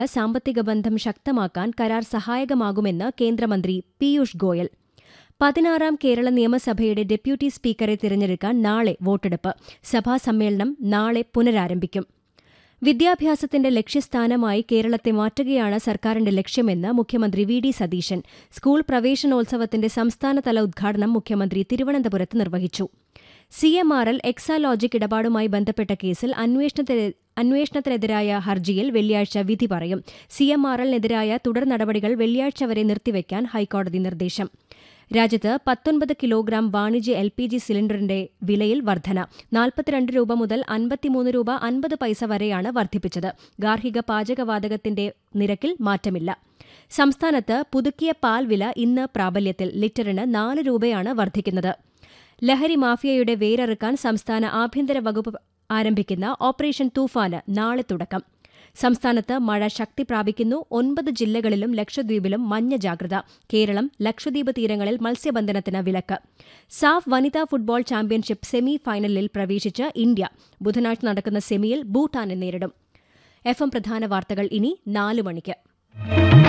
സാമ്പത്തിക ബന്ധം ശക്തമാക്കാൻ കരാർ സഹായകമാകുമെന്ന് കേന്ദ്രമന്ത്രി പീയൂഷ് ഗോയൽ പതിനാറാം കേരള നിയമസഭയുടെ ഡെപ്യൂട്ടി സ്പീക്കറെ തിരഞ്ഞെടുക്കാൻ നാളെ വോട്ടെടുപ്പ് സഭാ സമ്മേളനം നാളെ പുനരാരംഭിക്കും വിദ്യാഭ്യാസത്തിന്റെ ലക്ഷ്യസ്ഥാനമായി കേരളത്തെ മാറ്റുകയാണ് സർക്കാരിന്റെ ലക്ഷ്യമെന്ന് മുഖ്യമന്ത്രി വി ഡി സതീശൻ സ്കൂൾ പ്രവേശനോത്സവത്തിന്റെ സംസ്ഥാനതല ഉദ്ഘാടനം മുഖ്യമന്ത്രി തിരുവനന്തപുരത്ത് നിർവഹിച്ചു C M R L Exalogic ഇടപാടുമായി ബന്ധപ്പെട്ട കേസിൽ അന്വേഷണത്തിന് അന്വേഷണത്തിനെതിരായ ഹർജിയിൽ വെള്ളിയാഴ്ച വിധി പറയും സി എം ആർ എല്ലിനെതിരായ തുടർ നടപടികൾ വെള്ളിയാഴ്ച വരെ നിർത്തിവെക്കാൻ ഹൈക്കോടതി നിർദ്ദേശം രാജ്യത്ത് പത്തൊൻപത് കിലോഗ്രാം വാണിജ്യ എൽ പി ജി സിലിണ്ടറിന്റെ വിലയിൽ വർധന നാൽപ്പത്തിരണ്ട് രൂപ മുതൽ അൻപത്തിമൂന്ന് രൂപ അൻപത് പൈസ വരെയാണ് വർദ്ധിപ്പിച്ചത് ഗാർഹിക പാചകവാതകത്തിന്റെ നിരക്കിൽ മാറ്റമില്ല സംസ്ഥാനത്ത് പുതുക്കിയ പാൽ വില ഇന്ന് പ്രാബല്യത്തിൽ ലിറ്ററിന് നാല് രൂപയാണ് വർദ്ധിക്കുന്നത് ലഹരി മാഫിയയുടെ വേരറുക്കാൻ സംസ്ഥാന ആഭ്യന്തര വകുപ്പ് ആരംഭിക്കുന്ന ഓപ്പറേഷൻ തൂഫാന് നാളെ തുടക്കം സംസ്ഥാനത്ത് മഴ ശക്തി പ്രാപിക്കുന്നു ഒൻപത് ജില്ലകളിലും ലക്ഷദ്വീപിലും മഞ്ഞ ജാഗ്രത കേരളം ലക്ഷദ്വീപ് തീരങ്ങളിൽ മത്സ്യബന്ധനത്തിന് വിലക്ക് സാഫ് വനിതാ ഫുട്ബോൾ ചാമ്പ്യൻഷിപ്പ് സെമി ഫൈനലിൽ പ്രവേശിച്ച് ഇന്ത്യ ബുധനാഴ്ച നടക്കുന്ന സെമിയിൽ ഭൂട്ടാനെ നേരിടും എഫ് എം പ്രധാന വാർത്തകൾ ഇനി നാല് മണിക്ക്